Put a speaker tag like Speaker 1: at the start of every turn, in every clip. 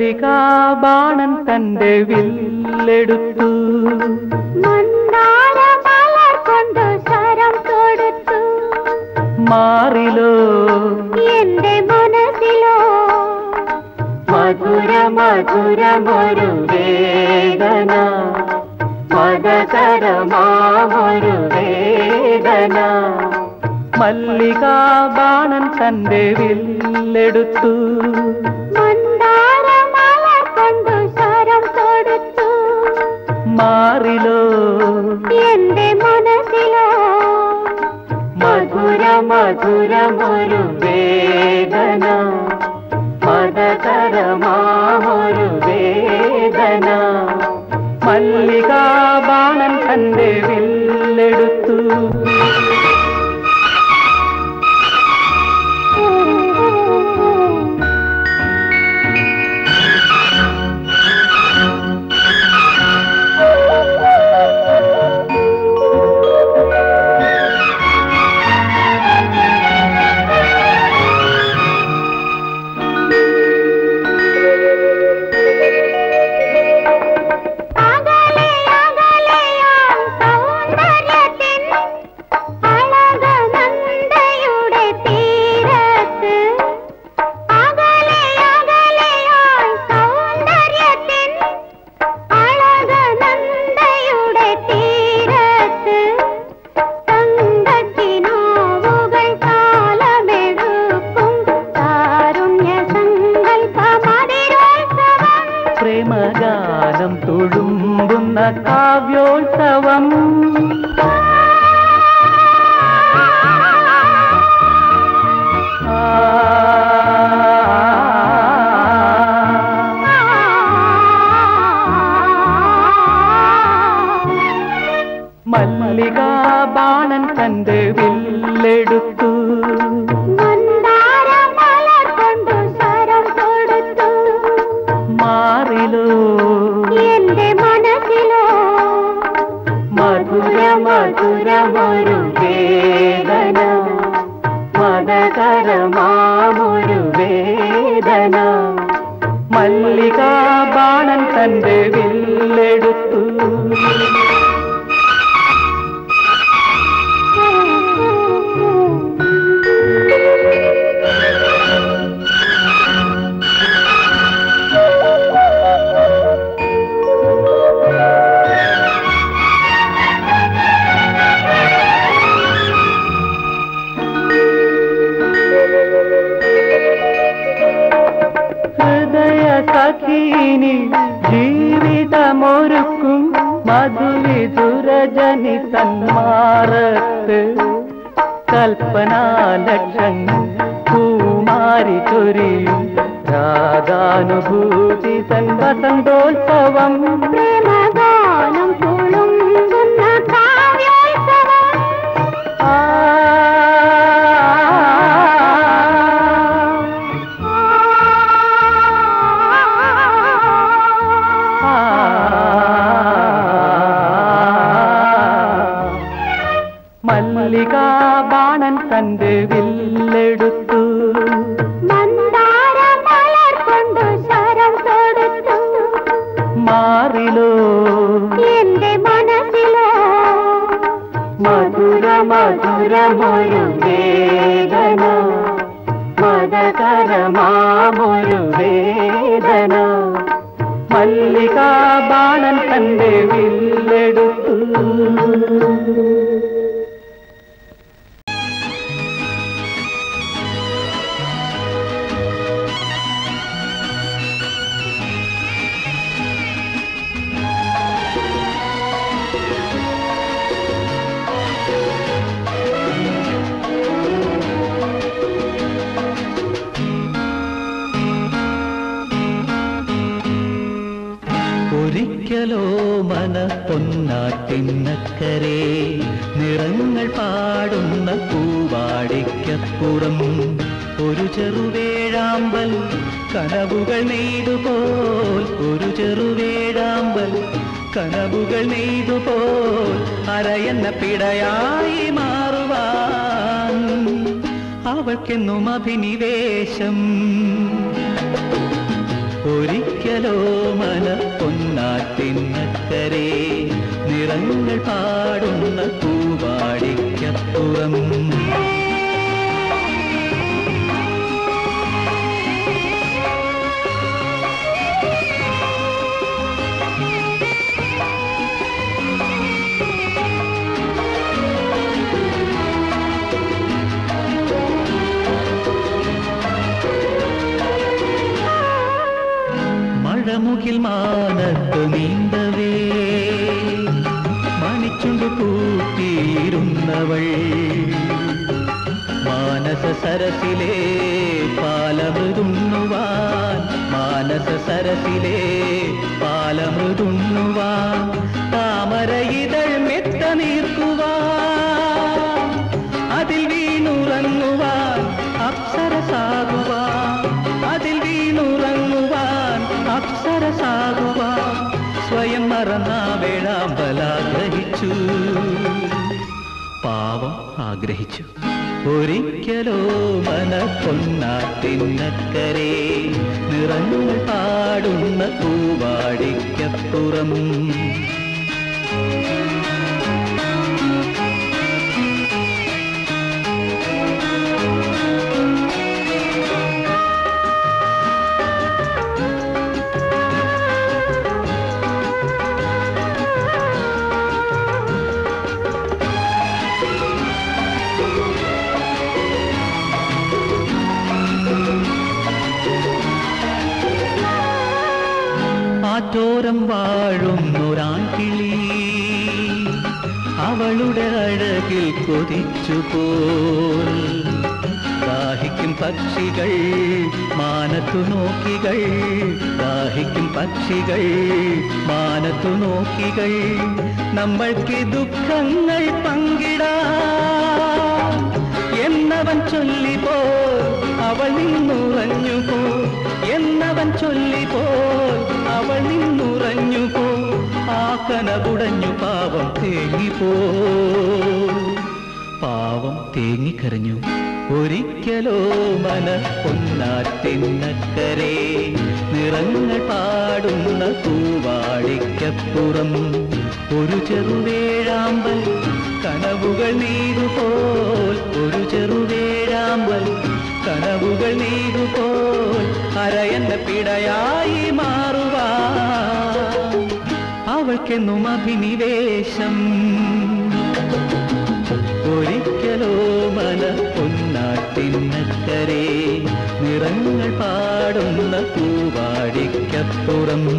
Speaker 1: മല്ലികാബാണൻ തന്റെ വില്ലെടുത്തു
Speaker 2: മന്ദാര മലർ കൊണ്ടു ശരം കൊടുത്തു
Speaker 1: മാറിലോ
Speaker 2: എന്റെ മനസ്സിലോ
Speaker 1: മധുര മധുരമൊരു വേദന മതകരമാമൊരു വേദന മല്ലികാബാണൻ തന്റെ വില്ലെടുത്തു
Speaker 2: മന്ദാര മലർ കൊണ്ടു ശരം കൊടുത്തു
Speaker 1: മാറിലോ
Speaker 2: എന്റെ മനസ്സിലോ
Speaker 1: മധുര മധുരമൊരു വേദന മതകരമാമൊരു വേദന മല്ലികാബാണൻ തന്റെ വില്ലെടുത്തു
Speaker 2: അകലെ അകലെയാം സൗന്ദര്യത്തിൻ അഴകനന്ദയുടെ തീരത്ത് അകലെ അകലെയാം സൗന്ദര്യത്തിൻ അഴകനന്ദയുടെ തീരത്ത് തങ്കത്തിനോവുകൾ കാലമെടുക്കും താരുണ്യ സങ്കൽപ്പമതിരോത്സവം
Speaker 1: പ്രേമഗാനം തുളുമ്പുന്ന കാവ്യോത്സവം ആ, മല്ലികാബാണൻ തന്റെ വില്ലെടുത്തു
Speaker 2: മന്ദാര മലർ കൊണ്ടു ശരം കൊടുത്തു
Speaker 1: മാറിലോ
Speaker 2: എന്റെ മനസ്സിലോ
Speaker 1: മധുര മധുരമൊരു വേദന മതകരമാമൊരു വേദന മല്ലികാബാണൻ തന്റെ വില്ലെടുത്തു ഹൃദയ സഖീനി ജീവിതമൊരുക്കും മധുവിധുരജനി തന്മാറത്ത് കൽപ്പനാലക്ഷങ്ങൾ പൂമാരി ചൊരിയും രാഗാനുഭൂതി തൻ വസന്തോത്സവം
Speaker 2: പ്രേമഗാനം തുളുമ്പുന്ന കാവ്യോത്സവം
Speaker 1: ആ മല്ലികാബാണൻ തന്റെ വില്ലെടുത്തു
Speaker 2: മന്ദാര മലർ കൊണ്ടു ശരം കൊടുത്തു
Speaker 1: മാറിലോ
Speaker 2: എന്റെ മനസ്സിലോ
Speaker 1: മധുര മധുരമൊരു വേദന മതകരമാമൊരു വേദന മല്ലികാബാണൻ തന്റെ വില്ലെടുത്തു ഒരിക്കലോ മന പൊന്നാറ്റിന്നക്കരെ നിറങ്ങൾ പാടുന്ന പൂവാടിക്കപ്പുറം ഒരു ചെറുവേഴാമ്പൽ കനവുകൾ നെയ്തുപോൽ ഒരു ചെറുവേഴാമ്പൽ കനവുകൾ നെയ്തുപോൽ അരയെന്ന പിടയായി മാറുവാൻ അവൾക്കെന്നും അഭിനിവേശം ഒരിക്കലോ മന പൊന്നാറ്റിനക്കരെ നിറങ്ങൾ പാടുന്ന പൂവാടിക്കപ്പുറം മഴമുകിൽ മാനത്ത് നീന്തവേ മണിച്ചുണ്ട് കൂട്ടിയിരുന്നവൾ മാനസ സരസിലെ പാലമൃതുണ്ണുവാൻ മാനസ സരസിലെ പാലമൃതുണ്ണുവാൻ താമര ഇതൾ മെത്ത നീർക്കുവാൻ അതിൽ വീണുറങ്ങുവാൻ അപ്സരസാകുവാൻ അതിൽ വീണുറങ്ങുവാൻ അപ്സരസാകുവാൻ സ്വയം മറന്ന വേളാമ്പലാഗ്രഹിച്ചു പാവം ആഗ്രഹിച്ചു ഒരിക്കലോ മന പൊന്നാത്തിനക്കരെ നിറങ്ങൾ പാടുന്ന പൂവാടിക്കപ്പുറം ആറ്റോരം വാഴുന്നൊരാൺകിളി അവളുടെ അഴകിൽ കൊതിച്ചു പോൽ ദാഹിക്കും പക്ഷികൾ മാനത്തു നോക്കികൾ ദാഹിക്കും പക്ഷികൾ മാനത്തു നോക്കികൾ നമ്മൾക്ക് ദുഃഖങ്ങൾ പങ്കിടാം എന്നവൻ ചൊല്ലിപ്പോ അവൾ നിന്നുറഞ്ഞു പോ എന്നവൻ ചൊല്ലിപ്പോ അവൾ നിന്നുറഞ്ഞു പോ ആ കനകുടഞ്ഞു പാവം തേങ്ങിപ്പോ പാവം തേങ്ങിക്കരഞ്ഞു ഒരിക്കലോ മന പൊന്നാറ്റിനക്കരെ നിറങ്ങൾ പാടുന്ന പൂവാടിക്കപ്പുറം ഒരു ചെറുവേഴാമ്പൽ കനവുകൾ നീരുപോൽ ഒരു ചെറുവേഴാമ്പൽ കനവുകൾ നീരുപോൽ അരയന്ന പിടയായി മാറുവാൻ അവൾക്കെന്നും അഭിനിവേശം ഒരിക്കലോ മല പൊന്നാട്ടിനക്കരെ നിറങ്ങൾ പാടുന്ന പൂവാടിക്കപ്പുറം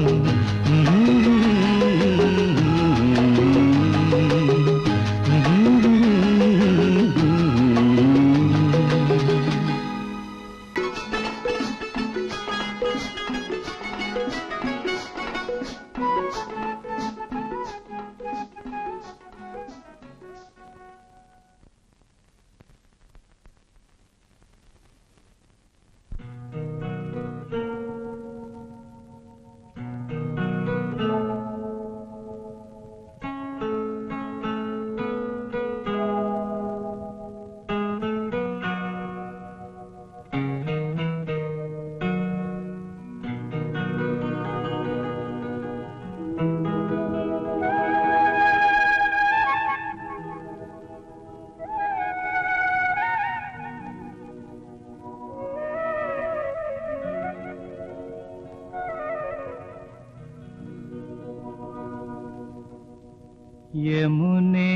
Speaker 1: യമുനേ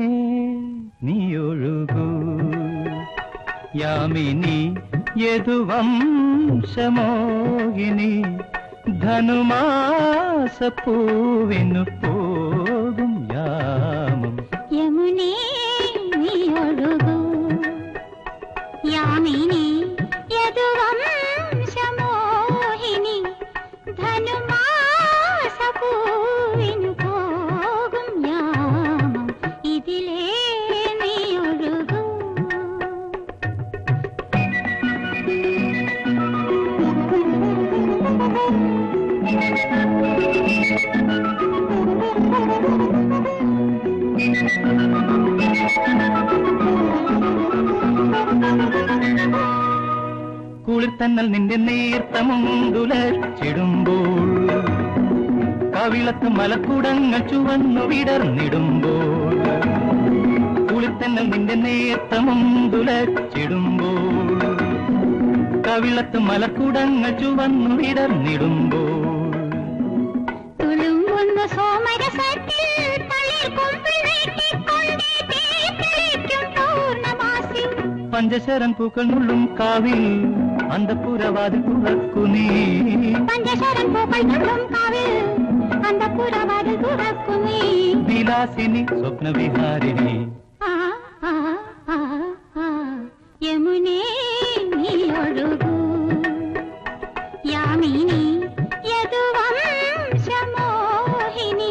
Speaker 1: നീയൊഴുകൂ യാമിനി യദുവംശമോഹിനി ധനുമാസപ്പൂവിനു പോകും യാമം
Speaker 2: യമുനേ നീ ഒഴുകൂ യാമിനി യദുവംശമോഹിനി ധനുമാസപൂവിനു പോകും യാമം ഇതിലേ നീ ഒഴുകൂ
Speaker 1: കുളിർത്തന്നൽ നിന്റെ നേർത്തമുണ്ടുലച്ചിടുമ്പോൾ കവിളത്ത് മലക്കുടങ്ങൾ ചുവന്നു വിടർന്നിടുമ്പോൾ കുളിർത്തന്നൽ നിന്റെ നേർത്തമുണ്ടുലച്ചിടുമ്പോൾ കവിളത്ത് മലക്കുടങ്ങൾ ചുവന്നു വിടർന്നിടുമ്പോൾ
Speaker 2: തുളുമ്പുന്ന സോമരസത്തിൽ തളിർ കൊമ്പിൽ നീട്ടിക്കൊണ്ടേ തേക്കളിക്കും പൂർണ്ണമാസി
Speaker 1: പഞ്ചശരൻ പൂക്കൾ നുള്ളും കാവിൽ അന്തപുരവാതിൽ തുറക്കു നീ
Speaker 2: പഞ്ചശരൻ പൂക്കൾ നുള്ളും കാവിൽ അന്തപുരവാതിൽ തുറക്കുമേ
Speaker 1: വിലാസിനി സ്വപ്നവിഹാരിണി
Speaker 2: ആ ആ ആ ആ യമുനേ നീ ഒഴുകൂ യാമിനി യദുവംശമോഹിനി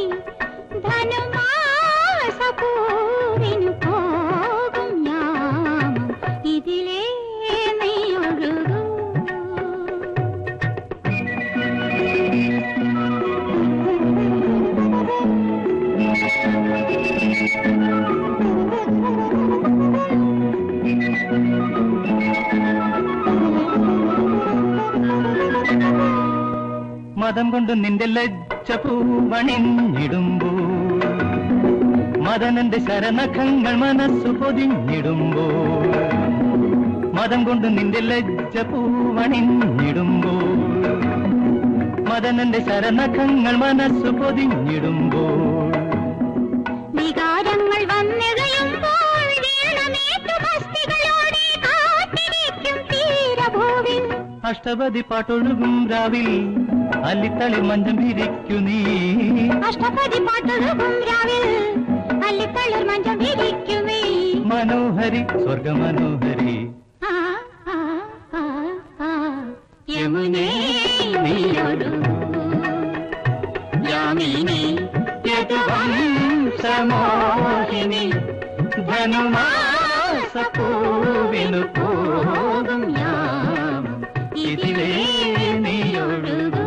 Speaker 2: ധനുമാസപൂവിനു പോകും യാമം ഇതിലേ നീ ഒഴുകൂ
Speaker 1: മതം കൊണ്ട് നിന്റെ ലജ്ജ പൂവണിഞ്ഞിടുമ്പോൾ മദനന്റെ ശരണഖങ്ങൾ മനസ്സു പൊതിഞ്ഞിടുമ്പോൾ മതം കൊണ്ട് നിന്റെ ലജ്ജ പൂവണിഞ്ഞിടുമ്പോൾ മദനന്റെ ശരണഖങ്ങൾ മനസ്സു പൊതിഞ്ഞിടുമ്പോൾ
Speaker 2: വികാരങ്ങൾ വന്നിഴയുമ്പോൾ വീണമേറ്റു മസ്തികളോടെ കാത്തിരിക്കും തീരഭൂവിൽ
Speaker 1: അഷ്ടപതി പാട്ടൊഴുകും രാവിൽ അല്ലിത്തളി മഞ്ചം വിരിക്കു നീ
Speaker 2: അഷ്ടപതി പാട്ടൊഴുകും രാവിൽ അല്ലിത്തളിർ മഞ്ചം വിരിക്കുമേ
Speaker 1: മനോഹരി സ്വർഗമനോഹരി
Speaker 2: ആ, ആ, ആ, ആ. യമുനേ നീയൊഴുകൂ. യാമിനി
Speaker 1: യദുവംശമോഹിനി ധനുമാസപൂവിനു പോകും യാമം ഇതിലേ നീയൊഴുകൂ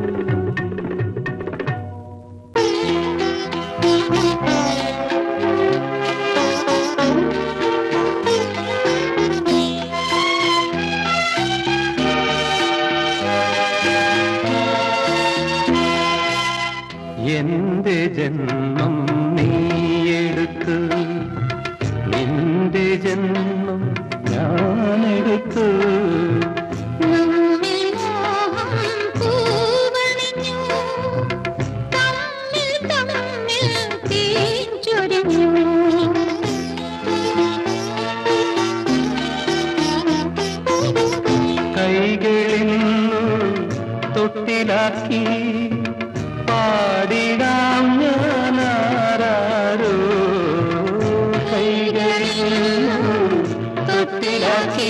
Speaker 1: എന്റെ ജന്മം നീയെടുത്ത് നിന്റെ ജന്മം ഞാനെടുത്ത്
Speaker 2: നമ്മിൽ മോഹം പൂവണിഞ്ഞു തമ്മിൽ തമ്മിൽ തേഞ്ചൊരിഞ്ഞു
Speaker 1: കൈകളിൽ തൊട്ടിലാക്കി പാടിടാം ഞാനാരോ കൈകളിൽ തൊട്ടിലാക്കി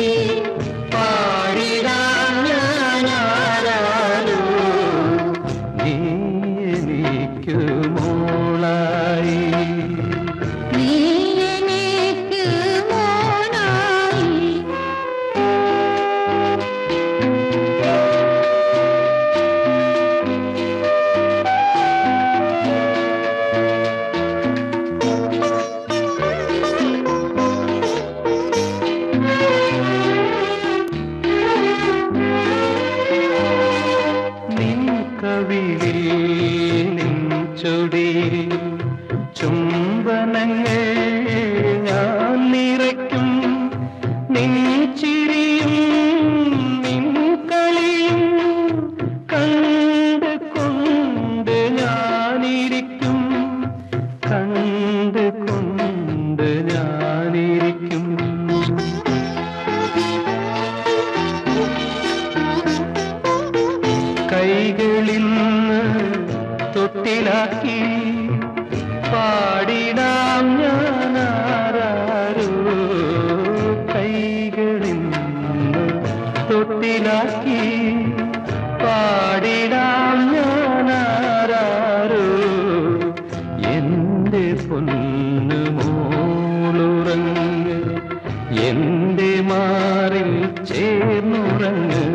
Speaker 1: പാടിടാം ഞാനാരോ നീ എനിക്ക് മോളായി
Speaker 2: നീ എനിക്ക് മോനായി
Speaker 1: നിൻ കവിളിൽ നിൻ ചൊടി ചുംബനങ്ങൾ ഞാൻ നിറയ്ക്കും നിൻ ചിരിയും നിൻ കളിയും കണ്ട് കൊണ്ട് ഞാനിരിക്കും കണ്ട് കൊണ്ട് ഞാനിരിക്കും കൈകളിൽ തൊട്ടിലാക്കി പാടിടാം ഞാനാരോ കൈകളിൽ തൊട്ടിലാക്കി പാടിടാം ഞാനാരോ എന്റെ പൊന്നു മോളുറങ്ങ് എന്റെ മാറിൽ ചേർന്നുറങ്ങ്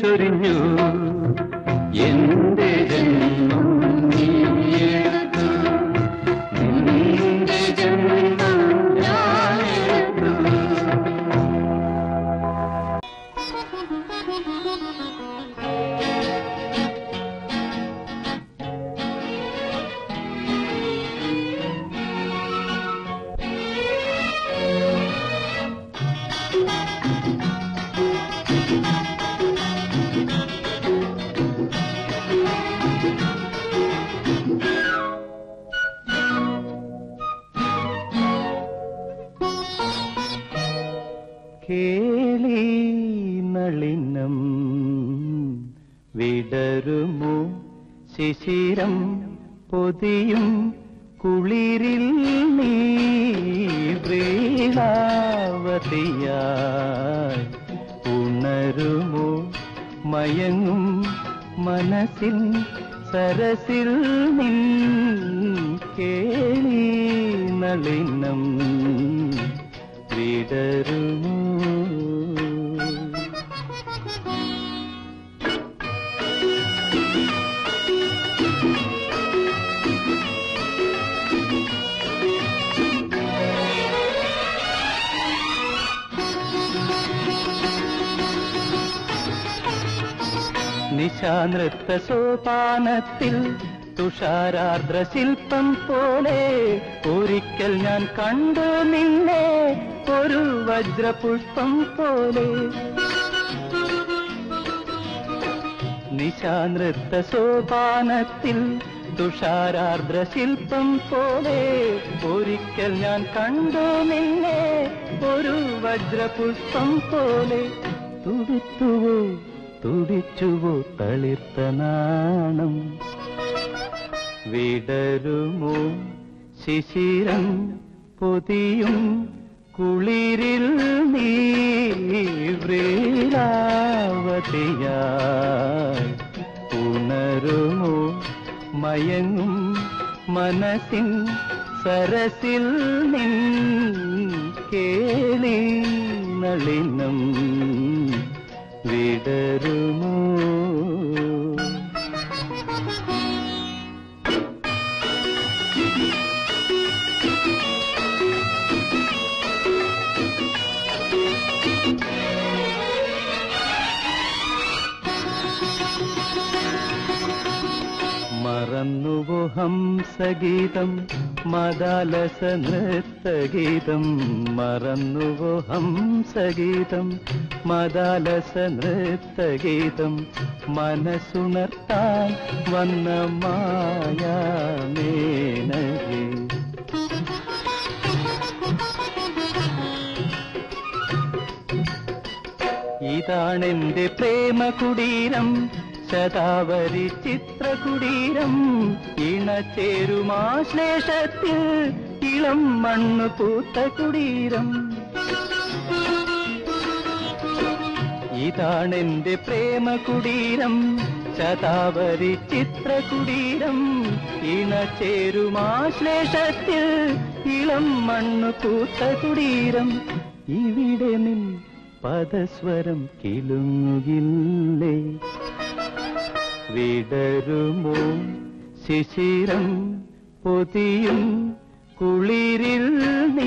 Speaker 1: ചൊരിഞ്ഞു എന്റെ ജന്മം നീ എടുത്തു നിന്റെ ജന്മം ഞാൻ എടുത്തു കേളി നളിനം വിടരുമോ ശിശിരം പൊതിയും കുളിരിൽ നീ വേളാവതിയായി ഉണരുമോ മയങ്ങും മനസ്സിൽ സരസിൽ നിൻ കേളി നളിനം വിടരുമോ നിശാനൃത്ത സോപാനത്തിൽ തുഷാരാർദ്ര ശില്പം പോലെ ഒരിക്കൽ ഞാൻ കണ്ടു നിന്നെ ഒരു വജ്രപുഷ്പം പോലെ നിശാനൃത്ത സോപാനത്തിൽ തുഷാരാർദ്ര ശില്പം പോലെ ഒരിക്കൽ ഞാൻ കണ്ടു നിന്നെ ഒരു വജ്രപുഷ്പം പോലെ തുടുത്തുവോ തുടിച്ചുവോ തളിർത്ത നാണം വിടരുമോ ശിശിരം പൊതിയും കുളിരിൽ നീ വ്രീലാവതിയായി ഉണരുമോ മയങ്ങും മനസ്സിൻ സരസിൽ നിൻ കേളി നളിനം വിടരുമോ മറന്നുവോ ഹംസഗീതം മദാലസ നൃത്തഗീതം മറന്നുവോ ഹംസഗീതം മദാലസ നൃത്തഗീതം മനസ്സുണർത്താൻ വന്ന മായാമേനകേ ഇതാണെന്റെ പ്രേമ കുടീരം ശതാവരി ചിത്രകുടീരം ഇണചേരുമാശ്ലേഷത്തിൽ ഇളം മണ്ണു പൂത്ത കുടീരം ഇതാണെന്റെ പ്രേമ കുടീരം ശതാവരി ചിത്രകുടീരം ഇണചേരുമാശ്ലേഷത്തിൽ ഇളം മണ്ണു പൂത്ത കുടീരം ഇവിടെ നിൻ പദസ്വരം കിലുങ്ങുകില്ലേ വിടരുമോ ശിശിരം പൊതിയും കുളിരിൽ നീ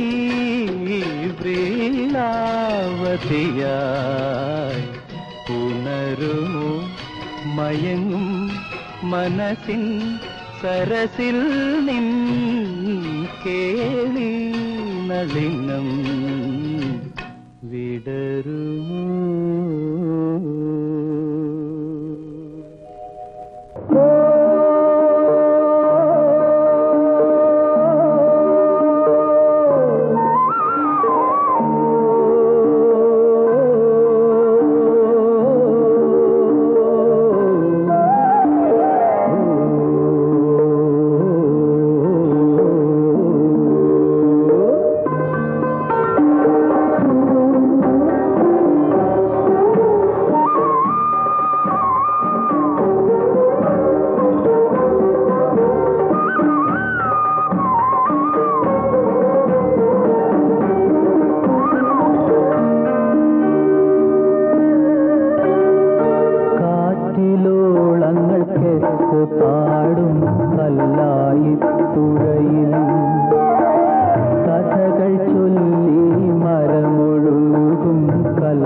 Speaker 1: വ്രീലാവതിയായി ഉണരുമോ മയങ്ങും മനസ്സിൻ സരസിൽ നിൻ കേളി നളിനം വിടരുമോ
Speaker 2: ും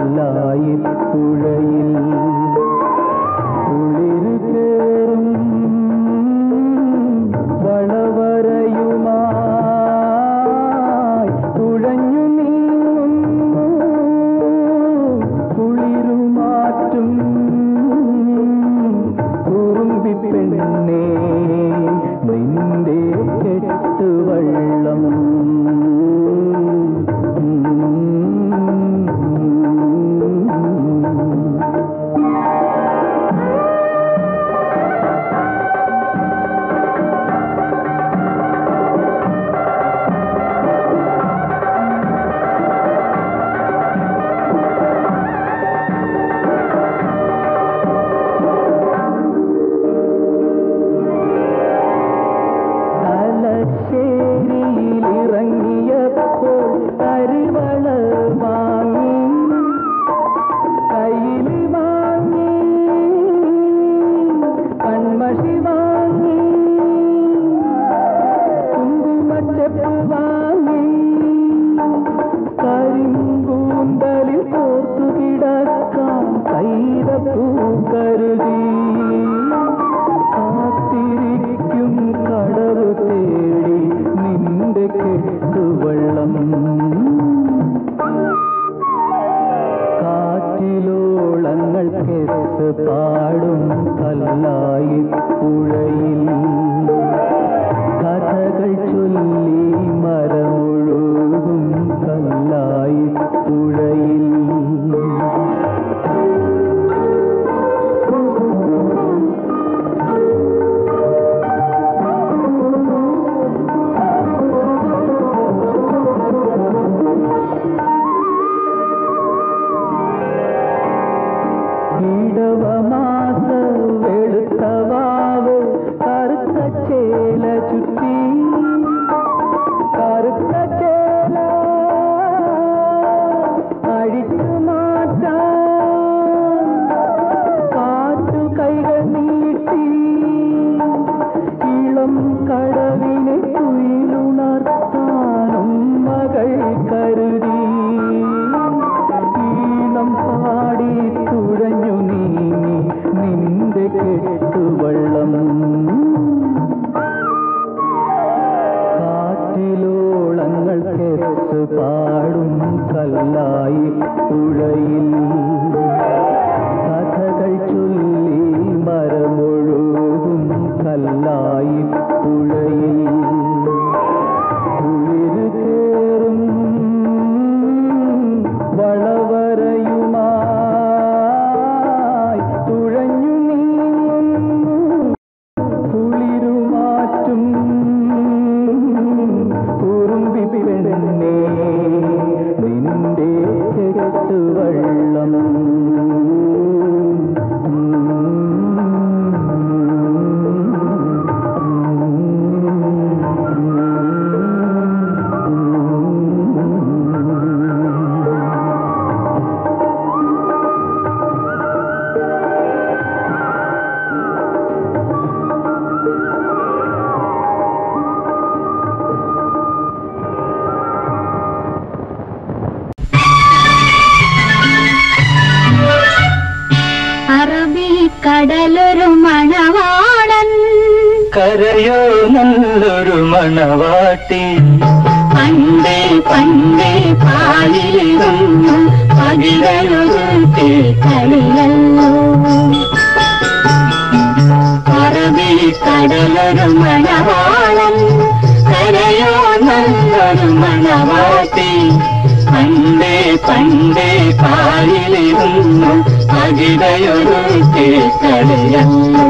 Speaker 1: കല്ലായി പുഴയിൽ കുളിരു കേറും വളവരയുമായി തുഴഞ്ഞു നീങ്ങുന്നു കുളിരുമാറ്റും കുറുമ്പി പെണ്ണേ നിന്റെ കെട്ടുവള്ളം തലശ്ശേരിയിലിറങ്ങിയപ്പോൾ അരിവള വാങ്ങി കയ്യിൽ വാങ്ങി കൺമഷി വാങ്ങി കുങ്കുമച്ചപ്പ് വാങ്ങി കരിങ്കൂന്തലിൽ കോർത്തു കിടക്കാൻ കൈതപ്പൂ കരുതി കാത്തിരിക്കും കടവ് തേടി നിന്റെ കെട്ടുവള്ളം കാറ്റിലോളങ്ങൾ കെട്ട് പാടും കല്ലായി പുഴയിൽ കഥകൾ ചൊല്ലി മരമൊഴുകും കല്ലായി പുഴയിൽ ഇടവമാസ വെളുത്തവാവ് കറുത്ത ചേല ചുറ്റി കറുത്ത ചേല അഴിച്ചു മാറ്റാൻ കാറ്റു കൈകൾ നീട്ടി ഇളം കടവിനെ കുയിലുണർത്താനും മകൾ കരുതി ഈണം പാടി തുഴഞ്ഞു നീങ്ങി നിന്റെ കെട്ടുവള്ളം കാറ്റിലോളങ്ങൾ കെട്ട് പാടും കല്ലായി പുഴയിൽ കഥകൾ ചൊല്ലി മരമൊഴുകും കല്ലായി പുഴയിൽ കുളിരു കേറും വളവരയുമായി തുഴഞ്ഞു നീങ്ങുന്നു കുളിരുമാറ്റും കുറുമ്പി പെണ്ണേ നിന്റെ കെട്ടുവള്ളം
Speaker 2: അറബിക്കടലൊരു മണവാളൻ
Speaker 1: കരയോ നല്ലൊരു മണവാട്ടി
Speaker 2: പണ്ടേ പണ്ടേ പാലിലിരുന്നു പകിടയൊരുത്തി കളിയല്ലോ അറബിക്കടലൊരു മണവാളൻ കരയോ നല്ലൊരു മണവാട്ടി പണ്ടേ പണ്ടേ പാലിലിരുന്നു പകിടയൊരുത്തി കളിയല്ലോ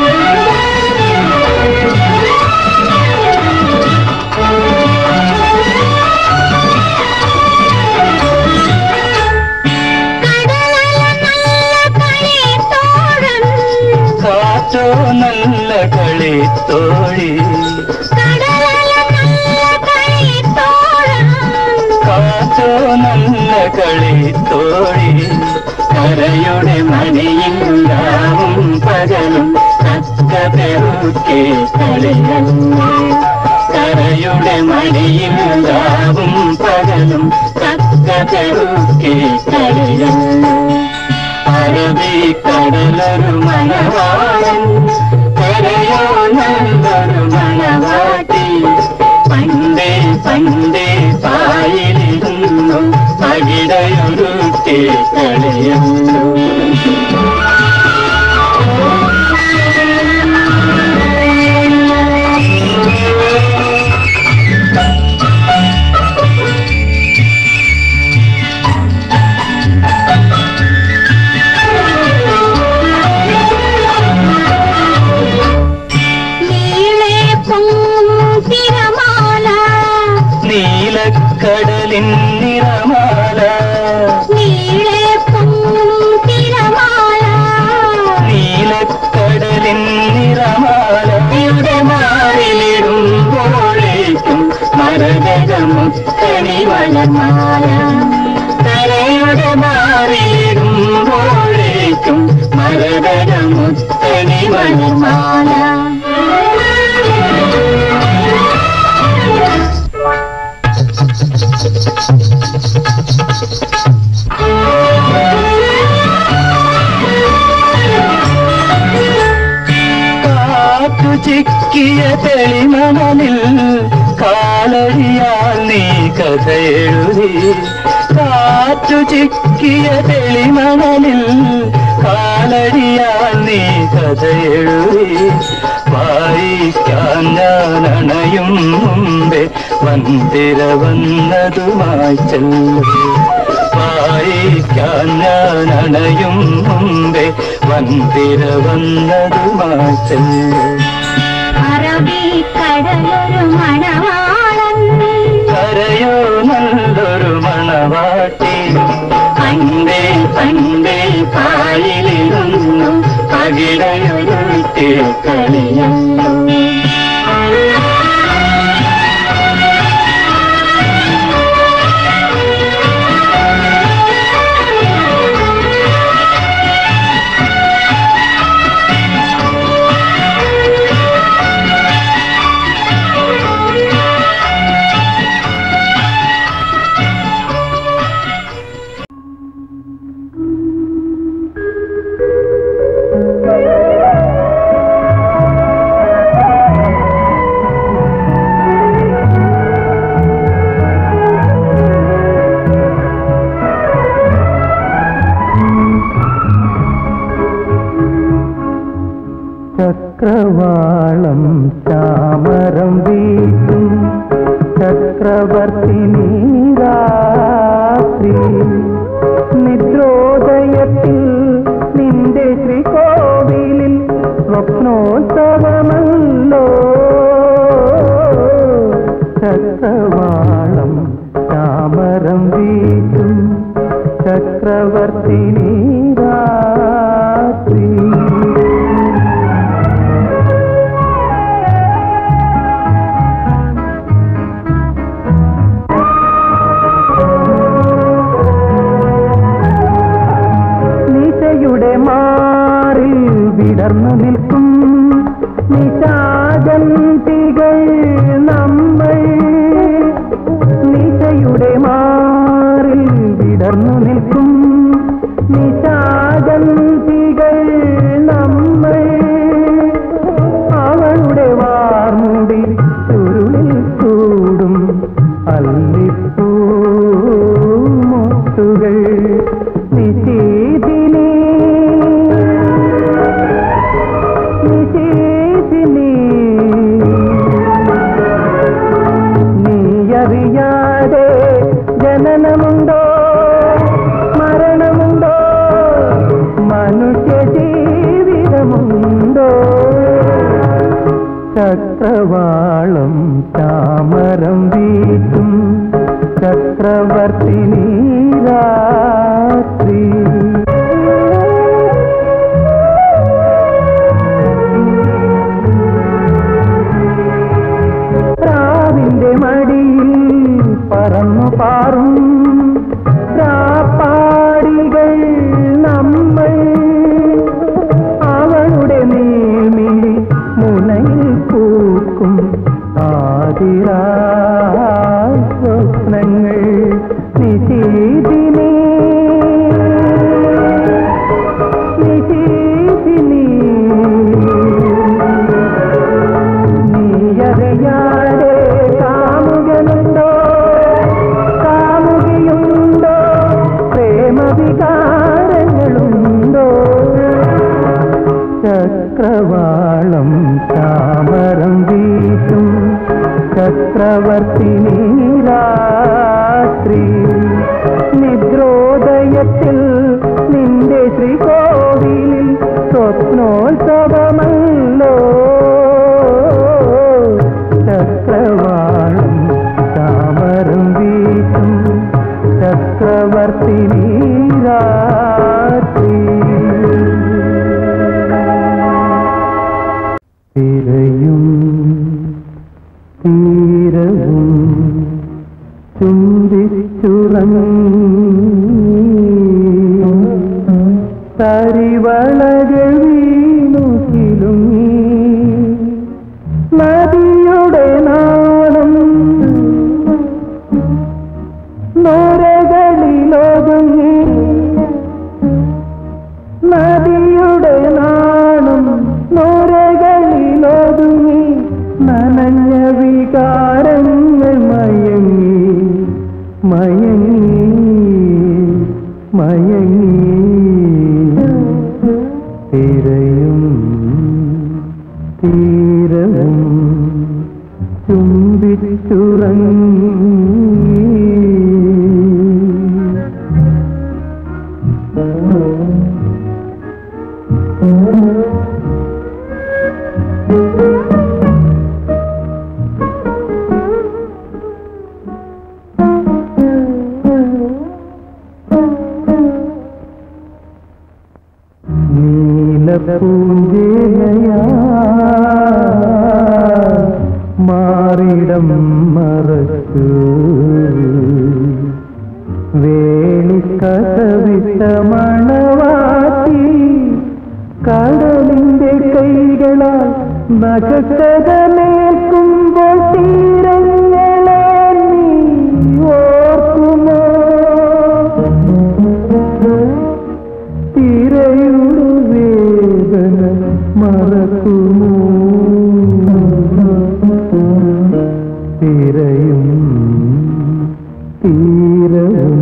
Speaker 2: കടലല നല്ല കളിത്തോഴൻ
Speaker 1: കാറ്റോ നല്ല കളി തോഴി
Speaker 2: കടലല നല്ല കളിത്തോഴൻ
Speaker 1: കാറ്റോ നല്ല കളി തോഴി കരയുടെ മണിയില്ലാവും പകലും തക്ക പെറുക്കെ കളിയല്ലേ കരയുടെ മടിയിലാവും പകലും തക്ക പെറുക്കെ കളിയല്ലേ കടലൊരു മണവാളൻ കരയോ നല്ലൊരു മണവാട്ടി പണ്ടേ പണ്ടേ പായിലിരുന്നു പകിടയൊരുക്കെ കളയുന്നു
Speaker 2: നീളെ പൊങ്ങും തിരമാല
Speaker 1: നീലക്കടലിൻ നിറമാല
Speaker 2: നീളെ പൊങ്ങും തിരമാല
Speaker 1: നീലക്കടലിൻ നിറമാലയുടെ മാറിലിടുമ്പോഴേക്കും മരകമുത്തണി വളമാല കരയുടെ മാറിലിടുമ്പോഴേക്കും മരകമുത്തണി വളമാല കാറ്റു ചിക്കിയ തെളിമണലിൽ കാലടിയാൽ നീ കഥ എഴുതി കാറ്റു ചിക്കിയ തെളിമണലിൽ കാലടിയാൽ നീ കഥ എഴുതി വായിക്കാൻ ഞാൻ അണയും മുമ്പേ വന്തിര വന്നതുമായി ചെല്ലു വായിക്കാൻ ഞാൻ അണയും മുമ്പേ വന്തിര വന്നതുമായി ചെല്ലു
Speaker 2: അറബിക്കടലൊരു മണവാളൻ
Speaker 1: കരയോ നല്ലൊരു മണവാട്ടി പണ്ടേ പണ്ടേ പായിലിരുന്നു പകിടയൊരുക്കെ കളിയല്ലോ ചക്രവാളം ചാമരം വീട്ടും ചക്രവർത്തിനി രാത്രി നിദ്രോദയത്തിൽ നിന്റെ ശ്രീകോവിലിൽ സ്വപ്നോത്സവമല്ലോ ചക്രവാളം ചാമരം വീട്ടും ചക്രവർത്തിനി രാത്രി നിശയുടെ മാറിൽ വിടർന്നു നിൽക്കും നിശാജന്തികൾ നമ്മൾ നിശയുടെ മാറിൽ വിടർന്നു നിൽക്കും നിശാജന്തികൾ നമ്മൾ അവളുടെ വാർമുടി ചുരുളിൽ ചൂടും അല്ലിപ്പൂ മുത്തുകൾ നിശീതിനി നിശീതിനി നീയറിയാതെ ജനനമുണ്ടോ മരണമുണ്ടോ മനുഷ്യ ജീവിതമുണ്ടോ ചക്രവാളം ചാമരം വീട്ടും ചക്രവർത്തിനി രാത്രി പ്രാവിന്റെ മടിയിൽ പറന്നു പാറും പ്രാപ്പാടികൾ നമ്മൾ അവളുടെ നീമിഴി മുനയിൽ പൂക്കും ആതിരാ സ്വപ്നങ്ങൾ നിശീ വികാരങ്ങളുണ്ടോ ചക്രവാളം താമരം വീശും ചക്രവർത്തി രാത്രി നിദ്രോദയത്തിൽ നിന്റെ ശ്രീകോവിലിൽ സ്വപ്നോത്സവമല്ലോ ചക്രവാളം താമരം വീശും ചക്രവർത്തി രാത്രി തിരയും തീരവും ചുംബിച്ചുറങ്ങി തരിവളകൾ വീണു കിലുങ്ങി നദിയുടെ നാളം നോരകളിലൊതുങ്ങി നദിയുടെ നാണം നോരകളിലൊതുങ്ങി നനഞ്ഞ വികാരങ്ങൾ മയങ്ങി മയങ്ങി മയങ്ങി തിരയും തീരവും ചുംബിച്ചുറങ്ങി നീലപ്പൂഞ്ചേലയാ മാറിടം മറച്ചു വേണിക്കഥവിട്ട മണവാട്ടി കടലിന്റെ കൈകളാൽ നഖക്കഥമേൽക്കുമ്പോൾ തീരങ്ങളെ നീ ഓർക്കുമോ തിരയുടെ വേദന മറക്കുമോ തിരയും തീരവും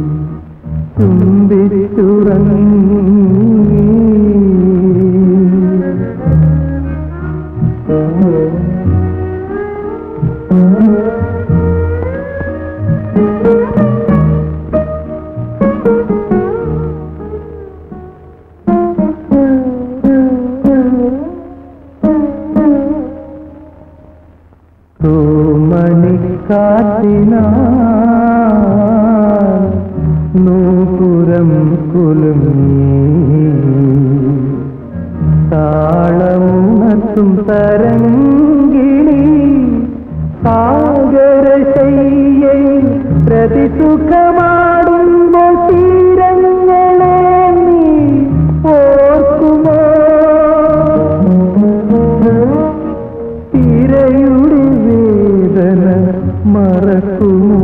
Speaker 1: മണിക്കാറ്റിനാ നൂപുരം കുലുങ്ങി താളമുണർത്തും തരങ്കിളി സാഗരശയ്യയിൽ പ്രതിസുഖമാടുമ്പോൾ തീരങ്ങളെ നീ ഓർക്കുമോ തിരയുടെ വേദന മറക്കുമോ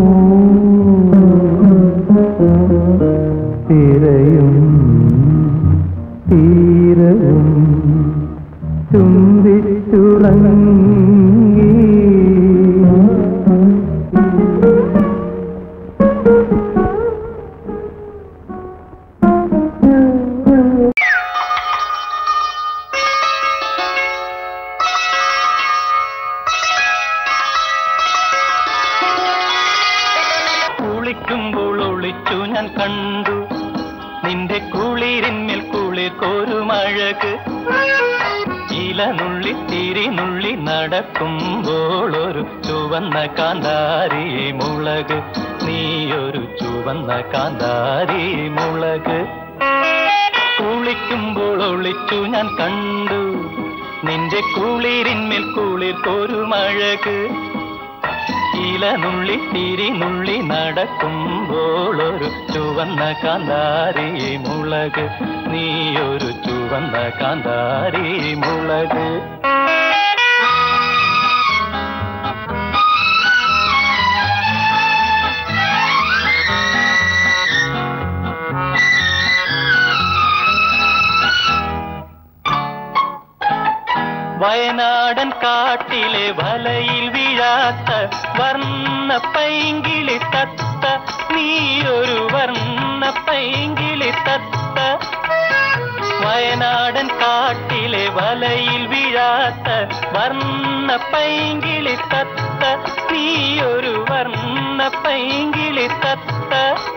Speaker 1: തിരയും തീരവും ചുംബിച്ചുറങ്ങി
Speaker 3: കുളിക്കുമ്പോൾ ഒളിച്ചു ഞാൻ കണ്ടു നിന്റെ കുളിരിന്മേൽ കുളിർ കോരുമഴക് ഇല നുള്ളി തിരി നുള്ളി നടക്കുമ്പോൾ ഒരു ചുവന്ന കാന്താരി മുളക് നീയൊരു ചുവന്ന കാന്താരി മുളക് കുളിക്കുമ്പോൾ ഒളിച്ചു ഞാൻ കണ്ടു നിന്റെ കുളിരിന്മേൽ കുളിർ കോരുമഴക് ഇല നുള്ളി തിരി നുള്ളി നടക്കുമ്പോൾ ഒരു ചുവന്ന കാന്താരി മുളക് നീയൊരു ചുവന്ന കാന്താരി മുളക് വയനാടൻ കാട്ടിലെ വലയിൽ വീഴാത്ത വർണ്ണ പൈങ്കിളി തത്ത നീയൊരു വർണ്ണ പൈങ്കിളി തത്ത വയനാടൻ കാട്ടിലെ വലയിൽ വീഴാത്ത വർണ്ണ പൈങ്കിളി തത്ത നീയൊരു വർണ്ണ പൈങ്കിളി തത്ത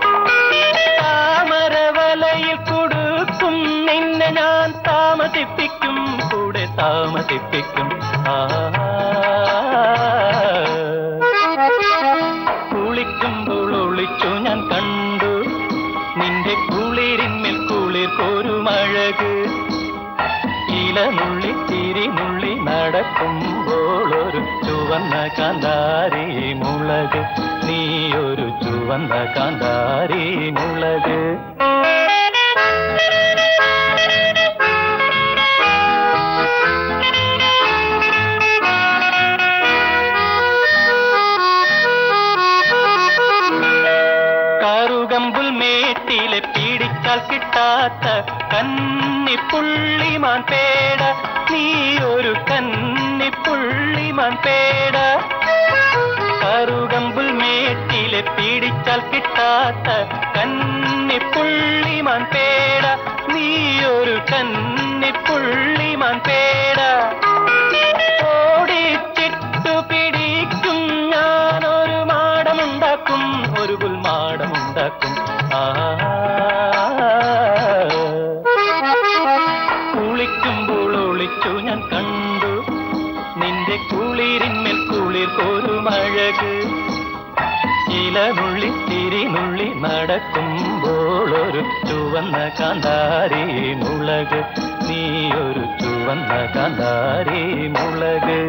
Speaker 3: താമര വലയിൽ കൊടുക്കും നിന്നെ ഞാൻ താമസിപ്പിക്കും കൂടെ താമസിപ്പിക്കും ആ കുളിക്കുമ്പോൾ ഒളിച്ചു ഞാൻ കണ്ടു നിന്റെ കുളിരിന്മേൽ കുളിർ കോരുമഴക് ഇലനുള്ളി തിരിനുള്ളി നടക്കുമ്പോൾ ഒരു ചുവന്ന കാന്താരി മുളക് നീ ഒരു ചുവന്ന കാന്താരി മുളക് കറുകമ്പുൽ മേട്ടിലെ പിടിച്ചാൽ കിട്ടാത്ത കന്നിപ്പുള്ളിമാൻ പേട നീ ഒരു കന്നിപ്പുള്ളിമാൻ പേട കറുകമ്പുൽ മേട്ടിലെ പിടിച്ചാൽ കിട്ടാത്ത കന്നിപ്പുള്ളിമാൻ പേട നീ ഒരു കന്നിപ്പുള്ളിമാൻ പേട ഓടിച്ചിട്ടു പിടിക്കും ഞാനൊരു മാടമുണ്ടാക്കും ഒരു പുൽമാടമുണ്ടാക്കും ആ കുളിക്കുമ്പോൾ ഒളിച്ചു ഞാൻ കണ്ടു നിന്റെ കുളിരിന്മേൽ കുളിർ കോരുമഴക് ഇലനുള്ളി തിരിനുള്ളി നടക്കുമ്പോൾ ഒരു ചുവന്ന കാന്താരി മുളക് നീ ഒരു ചുവന്ന കാന്താരി മുളക്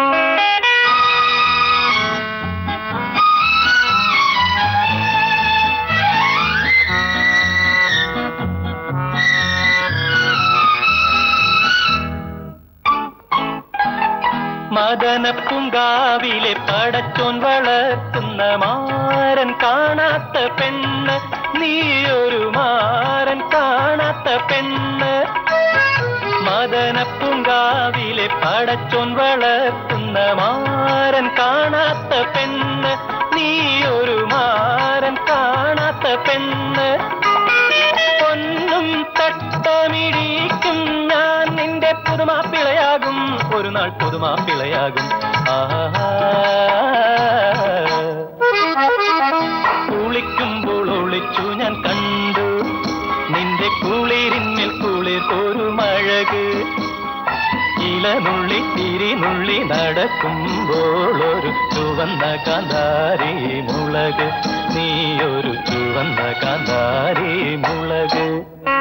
Speaker 3: മദനപ്പുങ്കാവിലെ പടച്ചോൻ വളർത്തുന്ന മാരൻ കാണാത്ത പെണ്ണ് നീ ഒരു മാരൻ കാണാത്ത പെണ്ണ് മദനപ്പുങ്കാവിലെ പടച്ചോൻ വളർത്തുന്ന മാരൻ കാണാത്ത പെണ്ണ് നീ ഒരു മാരൻ കാണാത്ത പെണ്ണ് പൊന്നും തട്ടമിടിക്കും ഞാൻ നിന്റെ പുതുമാപ്പിളയാകും ഒരു നാൾ പുതുമാപ്പിളയാകും ആ കുളിക്കുമ്പോൾ ഒളിച്ചു ഞാൻ കണ്ടു നിന്റെ കുളിരിന്മേൽ കുളിർ ഒരു മഴക് ഇലനുള്ളി തിരിനുള്ളി നടക്കുമ്പോൾ ഒരു ചുവന്ന കാന്താരി മുളക് നീ ഒരു ചുവന്ന കാന്താരി മുളക്